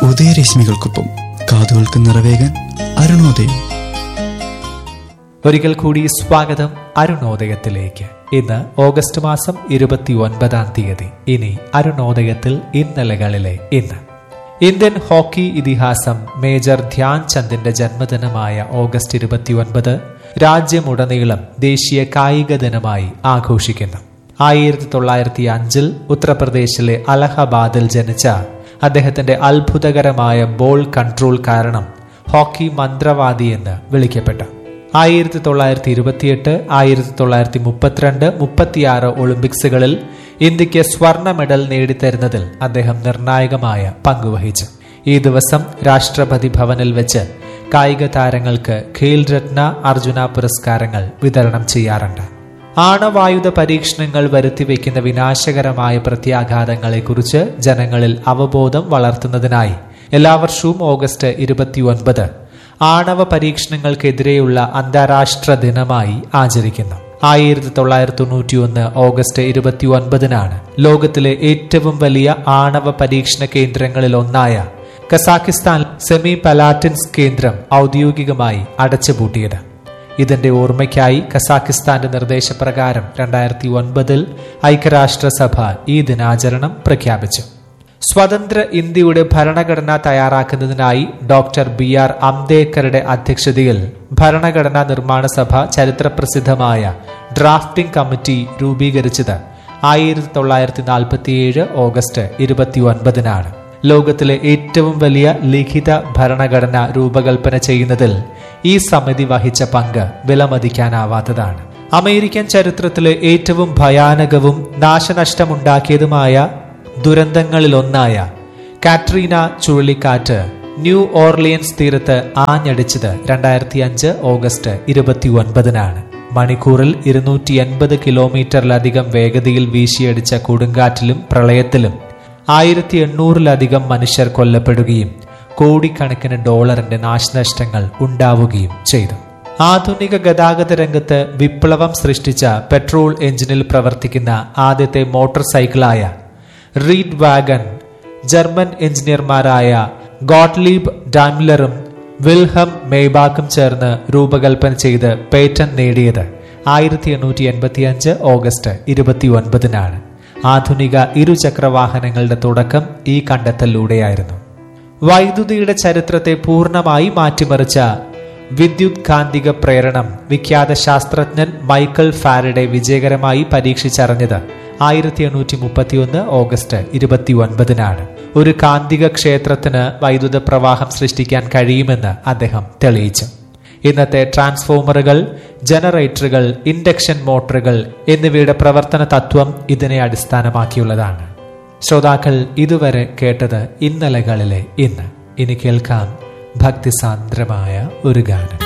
ഉദയരശ്മികൾക്കൊപ്പം കാതുകൾക്ക് നിറവേകാൻ അരുണോദയം ഒരിക്കൽ കൂടി സ്വാഗതം അരുണോദയത്തിലേക്ക് ഇന്ന് ഓഗസ്റ്റ് മാസം ഇരുപത്തി ഒൻപതാം തീയതി ഇനി അരുണോദയത്തിൽ ഇന്നലകളിലെ ഇന്ന് ഇന്ത്യൻ ഹോക്കി ഇതിഹാസം മേജർ ധ്യാൻ ചന്ദിന്റെ ജന്മദിനമായ ഓഗസ്റ്റ് ഇരുപത്തിയൊൻപത് രാജ്യമുടനീളം ദേശീയ കായിക ദിനമായി ആഘോഷിക്കുന്നു ആയിരത്തി തൊള്ളായിരത്തി അഞ്ചിൽ ഉത്തർപ്രദേശിലെ അലഹബാദിൽ ജനിച്ച അദ്ദേഹത്തിന്റെ അത്ഭുതകരമായ ബോൾ കൺട്രോൾ കാരണം ഹോക്കി മന്ത്രവാദി എന്ന് വിളിക്കപ്പെട്ടു ആയിരത്തി തൊള്ളായിരത്തി ഇരുപത്തിയെട്ട് ആയിരത്തി തൊള്ളായിരത്തി മുപ്പത്തിരണ്ട് മുപ്പത്തിയാറ് ഒളിമ്പിക്സുകളിൽ ഇന്ത്യക്ക് സ്വർണ്ണ മെഡൽ നേടിത്തരുന്നതിൽ അദ്ദേഹം നിർണായകമായ പങ്കുവഹിച്ചു ഈ ദിവസം രാഷ്ട്രപതി ഭവനിൽ വെച്ച് കായിക താരങ്ങൾക്ക് ഖേൽ രത്ന അർജുന പുരസ്കാരങ്ങൾ വിതരണം ചെയ്യാറുണ്ട് ആണവായുധ പരീക്ഷണങ്ങൾ വരുത്തിവെക്കുന്ന വിനാശകരമായ പ്രത്യാഘാതങ്ങളെക്കുറിച്ച് ജനങ്ങളിൽ അവബോധം വളർത്തുന്നതിനായി എല്ലാ വർഷവും ഓഗസ്റ്റ് ഇരുപത്തിയൊൻപത് ആണവ പരീക്ഷണങ്ങൾക്കെതിരെയുള്ള അന്താരാഷ്ട്ര ദിനമായി ആചരിക്കുന്നു ആയിരത്തി തൊള്ളായിരത്തി തൊണ്ണൂറ്റി ഒന്ന് ഓഗസ്റ്റ് ഇരുപത്തി ഒൻപതിനാണ് ലോകത്തിലെ ഏറ്റവും വലിയ ആണവ പരീക്ഷണ കേന്ദ്രങ്ങളിൽ ഒന്നായ കസാഖിസ്ഥാൻ സെമി പലാറ്റിൻസ് കേന്ദ്രം ഔദ്യോഗികമായി അടച്ചുപൂട്ടിയത് ഇതിന്റെ ഓർമ്മയ്ക്കായി കസാഖിസ്ഥാന്റെ നിർദ്ദേശപ്രകാരം രണ്ടായിരത്തി ഒൻപതിൽ ഐക്യരാഷ്ട്രസഭ ഈ ദിനാചരണം പ്രഖ്യാപിച്ചു സ്വതന്ത്ര ഇന്ത്യയുടെ ഭരണഘടന തയ്യാറാക്കുന്നതിനായി ഡോക്ടർ ബി ആർ അംബേദ്കറുടെ അധ്യക്ഷതയിൽ ഭരണഘടനാ നിർമ്മാണ സഭ ചരിത്രപ്രസിദ്ധമായ ഡ്രാഫ്റ്റിംഗ് കമ്മിറ്റി രൂപീകരിച്ചത് ആയിരത്തി തൊള്ളായിരത്തി നാൽപ്പത്തിയേഴ് ഓഗസ്റ്റ് ഇരുപത്തി ഒൻപതിനാണ് ലോകത്തിലെ ഏറ്റവും വലിയ ലിഖിത ഭരണഘടന രൂപകൽപ്പന ചെയ്യുന്നതിൽ ഈ സമിതി വഹിച്ച പങ്ക് വിലമതിക്കാനാവാത്തതാണ് അമേരിക്കൻ ചരിത്രത്തിലെ ഏറ്റവും ഭയാനകവും നാശനഷ്ടമുണ്ടാക്കിയതുമായ ദുരന്തങ്ങളിലൊന്നായ കാട്രീന ചുഴലിക്കാറ്റ് ന്യൂ ഓർലിയൻസ് തീരത്ത് ആഞ്ഞടിച്ചത് രണ്ടായിരത്തി അഞ്ച് ഓഗസ്റ്റ് ഇരുപത്തി ഒൻപതിനാണ് മണിക്കൂറിൽ ഇരുന്നൂറ്റി എൺപത് കിലോമീറ്ററിലധികം വേഗതയിൽ വീശിയടിച്ച കൊടുങ്കാറ്റിലും പ്രളയത്തിലും ആയിരത്തി എണ്ണൂറിലധികം മനുഷ്യർ കൊല്ലപ്പെടുകയും കോടിക്കണക്കിന് ഡോളറിന്റെ നാശനഷ്ടങ്ങൾ ഉണ്ടാവുകയും ചെയ്തു ആധുനിക ഗതാഗത രംഗത്ത് വിപ്ലവം സൃഷ്ടിച്ച പെട്രോൾ എഞ്ചിനിൽ പ്രവർത്തിക്കുന്ന ആദ്യത്തെ മോട്ടോർ സൈക്കിളായ റീഡ് വാഗൺ ജർമ്മൻ എഞ്ചിനീയർമാരായ ഗോട്ട്ലീബ് ഡാംലറും വിൽഹം മെയ്ബാക്കും ചേർന്ന് രൂപകൽപ്പന ചെയ്ത് പേറ്റന്റ് നേടിയത് ആയിരത്തി എണ്ണൂറ്റി എൺപത്തി അഞ്ച് ഓഗസ്റ്റ് ഇരുപത്തി ഒൻപതിനാണ് ആധുനിക ഇരുചക്ര വാഹനങ്ങളുടെ തുടക്കം ഈ കണ്ടെത്തലിലൂടെയായിരുന്നു വൈദ്യുതിയുടെ ചരിത്രത്തെ പൂർണ്ണമായി മാറ്റിമറിച്ച വിദ്യുത് കാന്തിക പ്രേരണം വിഖ്യാത ശാസ്ത്രജ്ഞൻ മൈക്കൽ ഫാരഡെ വിജയകരമായി പരീക്ഷിച്ചറിഞ്ഞത് ആയിരത്തി എണ്ണൂറ്റി മുപ്പത്തിയൊന്ന് ഓഗസ്റ്റ് ഇരുപത്തി ഒൻപതിനാണ് ഒരു കാന്തിക ക്ഷേത്രത്തിന് വൈദ്യുത പ്രവാഹം സൃഷ്ടിക്കാൻ കഴിയുമെന്ന് അദ്ദേഹം തെളിയിച്ചു ഇന്നത്തെ ട്രാൻസ്ഫോമറുകൾ ജനറേറ്ററുകൾ ഇൻഡക്ഷൻ മോട്ടോറുകൾ എന്നിവയുടെ പ്രവർത്തന തത്വം ഇതിനെ അടിസ്ഥാനമാക്കിയുള്ളതാണ് ശ്രോതാക്കൾ ഇതുവരെ കേട്ടത് ഇന്നലകളിലെ ഇന്ന് ഇനി കേൾക്കാം ഭക്തിസാന്ദ്രമായ ഒരു ഗാനം